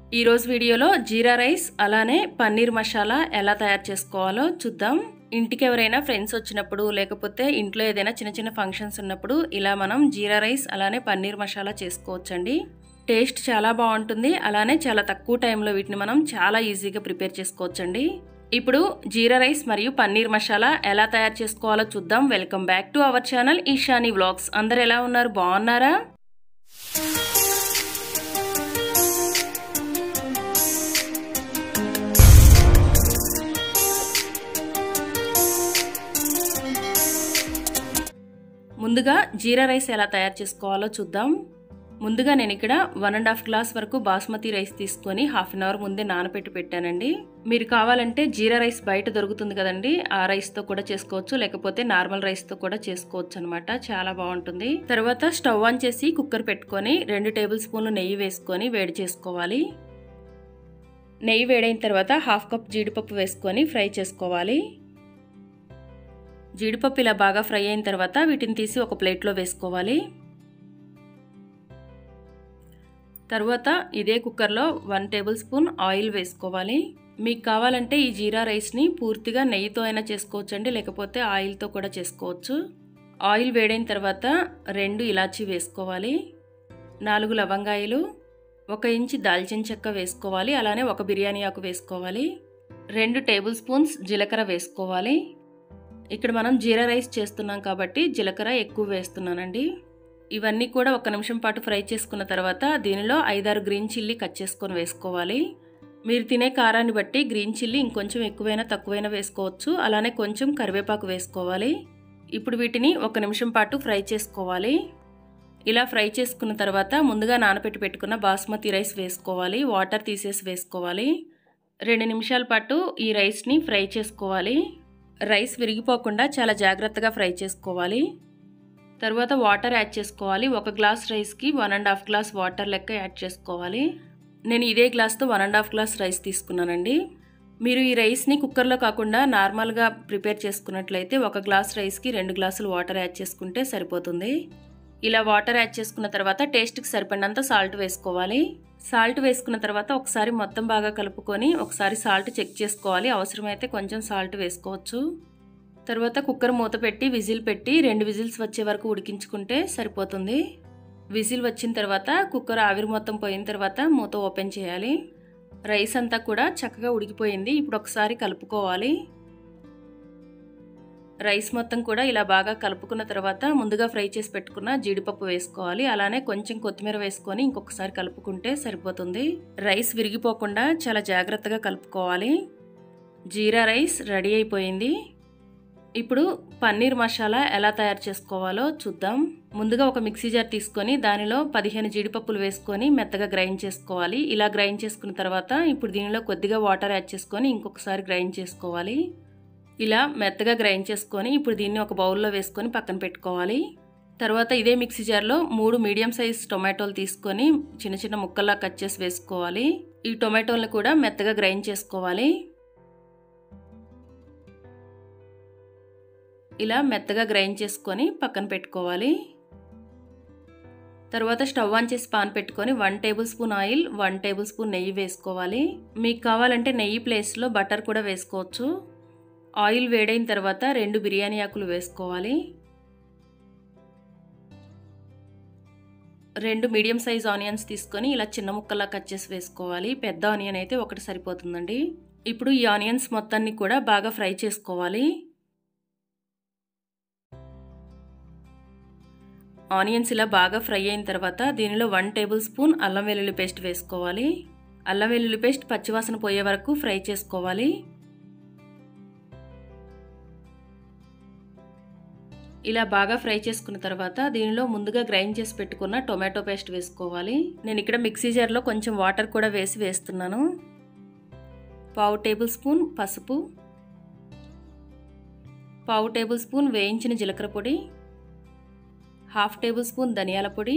ఈరోజు వీడియోలో జీరా రైస్ అలానే పన్నీర్ మసాలా ఎలా తయారు చేసుకోవాలో చూద్దాం ఇంటికి ఎవరైనా ఫ్రెండ్స్ వచ్చినప్పుడు లేకపోతే ఇంట్లో ఏదైనా చిన్న చిన్న ఫంక్షన్స్ ఉన్నప్పుడు ఇలా మనం జీరా రైస్ అలానే పన్నీర్ మసాలా చేసుకోవచ్చండి టేస్ట్ చాలా బాగుంటుంది అలానే చాలా తక్కువ టైంలో వీటిని మనం చాలా ఈజీగా ప్రిపేర్ చేసుకోవచ్చండి ఇప్పుడు జీరా రైస్ మరియు పన్నీర్ మసాలా ఎలా తయారు చేసుకోవాలో చూద్దాం welcome back to our channel Eshani vlogs అందరు ఎలా ఉన్నారు బాగున్నారా ముందుగా జీరా రైస్ ఎలా తయారు చేసుకోవాలో చూద్దాం ముందుగా నేను ఇక్కడ వన్ అండ్ హాఫ్ గ్లాస్ వరకు బాస్మతి రైస్ తీసుకొని హాఫ్ అన్ అవర్ ముందే నానబెట్టి పెట్టానండి మీరు కావాలంటే జీరా రైస్ బయట దొరుకుతుంది కదండి ఆ రైస్తో కూడా చేసుకోవచ్చు లేకపోతే నార్మల్ రైస్తో కూడా చేసుకోవచ్చు అనమాట చాలా బాగుంటుంది తర్వాత స్టవ్ ఆన్ చేసి కుక్కర్ పెట్టుకొని రెండు టేబుల్ స్పూన్లు నెయ్యి వేసుకొని వేడి చేసుకోవాలి నెయ్యి వేడైన తర్వాత హాఫ్ కప్ జీడిపప్పు వేసుకొని ఫ్రై చేసుకోవాలి జీడిపప్పు ఇలా బాగా ఫ్రై అయిన తర్వాత వీటిని తీసి ఒక ప్లేట్లో వేసుకోవాలి తర్వాత ఇదే కుక్కర్లో వన్ టేబుల్ స్పూన్ ఆయిల్ వేసుకోవాలి మీకు కావాలంటే ఈ జీరా రైస్ని పూర్తిగా నెయ్యితో అయినా చేసుకోవచ్చండి లేకపోతే ఆయిల్తో కూడా చేసుకోవచ్చు ఆయిల్ వేడైన తర్వాత రెండు ఇలాచీ వేసుకోవాలి నాలుగు లవంగాయలు ఒక ఇంచి దాల్చిన చెక్క వేసుకోవాలి అలానే ఒక బిర్యానీ ఆకు వేసుకోవాలి రెండు టేబుల్ స్పూన్స్ జీలకర్ర వేసుకోవాలి ఇక్కడ మనం జీరా రైస్ చేస్తున్నాం కాబట్టి జీలకర్ర ఎక్కువ వేస్తున్నానండి ఇవన్నీ కూడా ఒక నిమిషం పాటు ఫ్రై చేసుకున్న తర్వాత దీనిలో ఐదారు గ్రీన్ చిల్లీ కట్ చేసుకొని వేసుకోవాలి మీరు తినే కారాన్ని బట్టి గ్రీన్ చిల్లీ ఇంకొంచెం ఎక్కువైనా తక్కువైనా వేసుకోవచ్చు అలానే కొంచెం కరివేపాకు వేసుకోవాలి ఇప్పుడు వీటిని ఒక నిమిషం పాటు ఫ్రై చేసుకోవాలి ఇలా ఫ్రై చేసుకున్న తర్వాత ముందుగా నానబెట్టి పెట్టుకున్న బాస్మతి రైస్ వేసుకోవాలి వాటర్ తీసేసి వేసుకోవాలి రెండు నిమిషాల పాటు ఈ రైస్ని ఫ్రై చేసుకోవాలి రైస్ విరిగిపోకుండా చాలా జాగ్రత్తగా ఫ్రై చేసుకోవాలి తర్వాత వాటర్ యాడ్ చేసుకోవాలి ఒక గ్లాస్ రైస్కి one and half glass water లెక్క యాడ్ చేసుకోవాలి నేను ఇదే గ్లాస్తో one and half glass rice తీసుకున్నానండి మీరు ఈ రైస్ని కుక్కర్లో కాకుండా నార్మల్గా ప్రిపేర్ చేసుకున్నట్లయితే ఒక గ్లాస్ రైస్కి రెండు గ్లాసులు వాటర్ యాడ్ చేసుకుంటే సరిపోతుంది ఇలా వాటర్ యాడ్ చేసుకున్న తర్వాత టేస్ట్కి సరిపడినంత సాల్ట్ వేసుకోవాలి సాల్ట్ వేసుకున్న తర్వాత ఒకసారి మొత్తం బాగా కలుపుకొని ఒకసారి సాల్ట్ చెక్ చేసుకోవాలి అవసరమైతే కొంచెం సాల్ట్ వేసుకోవచ్చు తర్వాత కుక్కర్ మూత పెట్టి విజిల్ పెట్టి రెండు విజిల్స్ వచ్చే వరకు ఉడికించుకుంటే సరిపోతుంది విజిల్ వచ్చిన తర్వాత కుక్కర్ ఆవిరి మొత్తం పోయిన తర్వాత మూత ఓపెన్ చేయాలి రైస్ అంతా కూడా చక్కగా ఉడికిపోయింది ఇప్పుడు ఒకసారి కలుపుకోవాలి రైస్ మొత్తం కూడా ఇలా బాగా కలుపుకున్న తర్వాత ముందుగా ఫ్రై చేసి పెట్టుకున్న జీడిపప్పు వేసుకోవాలి అలానే కొంచెం కొత్తిమీర వేసుకొని ఇంకొకసారి కలుపుకుంటే సరిపోతుంది రైస్ విరిగిపోకుండా చాలా జాగ్రత్తగా కలుపుకోవాలి జీరా రైస్ రెడీ అయిపోయింది ఇప్పుడు పన్నీర్ మసాలా ఎలా తయారు చేసుకోవాలో చూద్దాం ముందుగా ఒక మిక్సీ జార్ తీసుకొని దానిలో పదిహేను జీడిపప్పులు వేసుకొని మెత్తగా గ్రైండ్ చేసుకోవాలి ఇలా గ్రైండ్ చేసుకున్న తర్వాత ఇప్పుడు దీనిలో కొద్దిగా వాటర్ యాడ్ చేసుకొని ఇంకొకసారి గ్రైండ్ చేసుకోవాలి ఇలా మెత్తగా గ్రైండ్ చేసుకొని ఇప్పుడు దీన్ని ఒక బౌల్లో వేసుకొని పక్కన పెట్టుకోవాలి తర్వాత ఇదే మిక్సీ జార్లో మూడు మీడియం సైజ్ టొమాటోలు తీసుకొని చిన్న చిన్న ముక్కల్లా కట్ చేసి వేసుకోవాలి ఈ టొమాటోలను కూడా మెత్తగా గ్రైండ్ చేసుకోవాలి ఇలా మెత్తగా గ్రైండ్ చేసుకొని పక్కన పెట్టుకోవాలి తర్వాత స్టవ్ ఆన్ చేసి పాన్ పెట్టుకొని one tablespoon oil one tablespoon నెయ్యి వేసుకోవాలి మీకు కావాలంటే నెయ్యి ప్లేస్లో బటర్ కూడా వేసుకోవచ్చు ఆయిల్ వేడైన తర్వాత రెండు బిర్యానీ ఆకులు వేసుకోవాలి రెండు మీడియం సైజ్ ఆనియన్స్ తీసుకొని ఇలా చిన్న ముక్కలా కట్ చేసి వేసుకోవాలి పెద్ద ఆనియన్ అయితే ఒకటి సరిపోతుందండి ఇప్పుడు ఈ ఆనియన్స్ మొత్తాన్ని కూడా బాగా ఫ్రై చేసుకోవాలి ఆనియన్స్ ఇలా బాగా ఫ్రై అయిన తర్వాత దీనిలో వన్ టేబుల్ స్పూన్ అల్లం వెల్లుల్లి పేస్ట్ వేసుకోవాలి అల్లం వెల్లుల్లి పేస్ట్ పచ్చివాసన పోయే వరకు ఫ్రై చేసుకోవాలి ఇలా బాగా ఫ్రై చేసుకున్న తర్వాత దీనిలో ముందుగా గ్రైండ్ చేసి పెట్టుకున్న టొమాటో పేస్ట్ వేసుకోవాలి నేను ఇక్కడ మిక్సీ జార్లో కొంచెం వాటర్ కూడా వేసి వేస్తున్నాను పావు టేబుల్ స్పూన్ పసుపు పావు టేబుల్ స్పూన్ వేయించిన జీలకర్ర పొడి హాఫ్ టేబుల్ స్పూన్ ధనియాల పొడి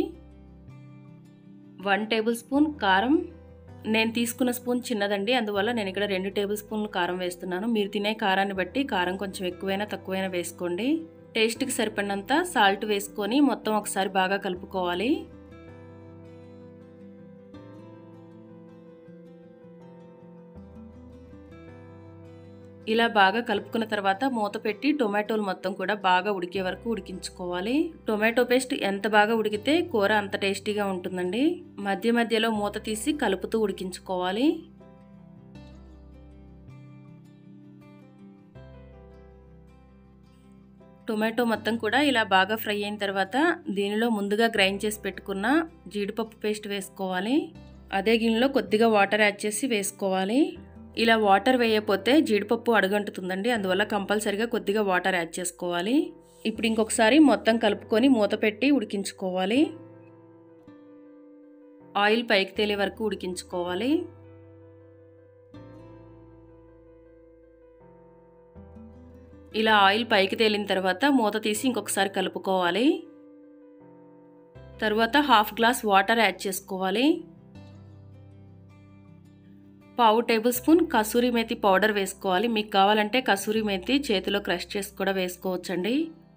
వన్ టేబుల్ స్పూన్ కారం నేను తీసుకున్న స్పూన్ చిన్నదండి అందువల్ల నేను ఇక్కడ రెండు టేబుల్ స్పూన్లు కారం వేస్తున్నాను మీరు తినే కారాన్ని బట్టి కారం కొంచెం ఎక్కువైనా తక్కువైనా వేసుకోండి టేస్ట్కి సరిపడినంత సాల్ట్ వేసుకొని మొత్తం ఒకసారి బాగా కలుపుకోవాలి ఇలా బాగా కలుపుకున్న తర్వాత మూత పెట్టి టొమాటోలు మొత్తం కూడా బాగా ఉడికే వరకు ఉడికించుకోవాలి టొమాటో పేస్ట్ ఎంత బాగా ఉడికితే కూర అంత టేస్టీగా ఉంటుందండి మధ్య మధ్యలో మూత తీసి కలుపుతూ ఉడికించుకోవాలి టొమాటో మొత్తం కూడా ఇలా బాగా ఫ్రై అయిన తర్వాత దీనిలో ముందుగా గ్రైండ్ చేసి పెట్టుకున్న జీడిపప్పు పేస్ట్ వేసుకోవాలి అదే గిన్నెలో కొద్దిగా వాటర్ యాడ్ చేసి వేసుకోవాలి ఇలా వాటర్ వేయకపోతే జీడిపప్పు అడుగంటుతుందండి అందువల్ల కంపల్సరిగా కొద్దిగా వాటర్ యాడ్ చేసుకోవాలి ఇప్పుడు ఇంకొకసారి మొత్తం కలుపుకొని మూత పెట్టి ఉడికించుకోవాలి ఆయిల్ పైకి తేలే వరకు ఉడికించుకోవాలి ఇలా ఆయిల్ పైకి తేలిన తర్వాత మూత తీసి ఇంకొకసారి కలుపుకోవాలి తర్వాత హాఫ్ గ్లాస్ వాటర్ యాడ్ చేసుకోవాలి పావు tablespoon kasuri methi powder వేసుకోవాలి మీకు కావాలంటే కసూరి మేతి చేతిలో క్రష్ చేసి కూడా వేసుకోవచ్చండి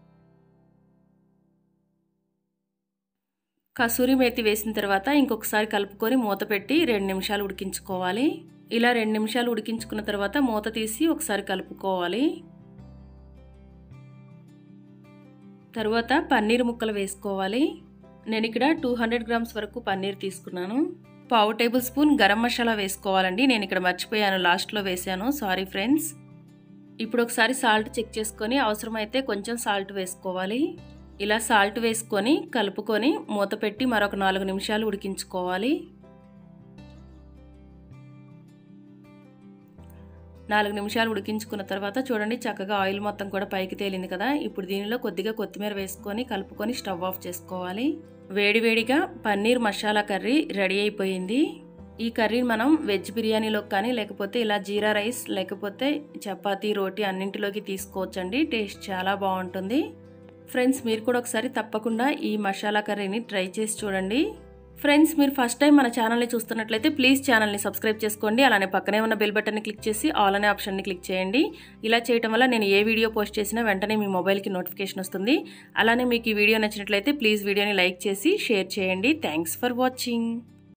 కసూరి మేతి వేసిన తర్వాత ఇంకొకసారి కలుపుకొని మూత పెట్టి రెండు నిమిషాలు ఉడికించుకోవాలి ఇలా రెండు నిమిషాలు ఉడికించుకున్న తర్వాత మూత తీసి ఒకసారి కలుపుకోవాలి తర్వాత పన్నీర్ ముక్కలు వేసుకోవాలి నేను ఇక్కడ టూ హండ్రెడ్ గ్రామ్స్ వరకు పన్నీర్ తీసుకున్నాను పావు టేబుల్ స్పూన్ గరం మసాలా వేసుకోవాలండి నేను ఇక్కడ మర్చిపోయాను లాస్ట్లో వేసాను సారీ ఫ్రెండ్స్ ఇప్పుడు ఒకసారి సాల్ట్ చెక్ చేసుకొని అవసరమైతే కొంచెం సాల్ట్ వేసుకోవాలి ఇలా సాల్ట్ వేసుకొని కలుపుకొని మూత పెట్టి మరొక నాలుగు నిమిషాలు ఉడికించుకోవాలి నాలుగు నిమిషాలు ఉడికించుకున్న తర్వాత చూడండి చక్కగా ఆయిల్ మొత్తం కూడా పైకి తేలింది కదా ఇప్పుడు దీనిలో కొద్దిగా కొత్తిమీర వేసుకొని కలుపుకొని స్టవ్ ఆఫ్ చేసుకోవాలి వేడివేడిగా పన్నీర్ మసాలా కర్రీ రెడీ అయిపోయింది ఈ కర్రీని మనం వెజ్ బిర్యానీలో కానీ లేకపోతే ఇలా జీరా రైస్ లేకపోతే చపాతీ రోటీ అన్నింటిలోకి తీసుకోవచ్చండి టేస్ట్ చాలా బాగుంటుంది ఫ్రెండ్స్ మీరు కూడా ఒకసారి తప్పకుండా ఈ మసాలా కర్రీని ట్రై చేసి చూడండి ఫ్రెండ్స్ మీరు ఫస్ట్ టైం మన ఛానల్ని చూస్తున్నట్లయితే ప్లీజ్ ఛానల్ని సబ్స్క్రైబ్ చేసుకోండి అలానే పక్కనే ఉన్న బెల్ బటన్ని క్లిక్ చేసి ఆల్ అనే ఆప్షన్ని క్లిక్ చేయండి ఇలా చేయడం వల్ల నేను ఏ వీడియో పోస్ట్ చేసినా వెంటనే మీ మొబైల్కి నోటిఫికేషన్ వస్తుంది అలానే మీకు ఈ వీడియో నచ్చినట్లయితే ప్లీజ్ వీడియోని లైక్ చేసి షేర్ చేయండి థ్యాంక్స్ ఫర్ వాచింగ్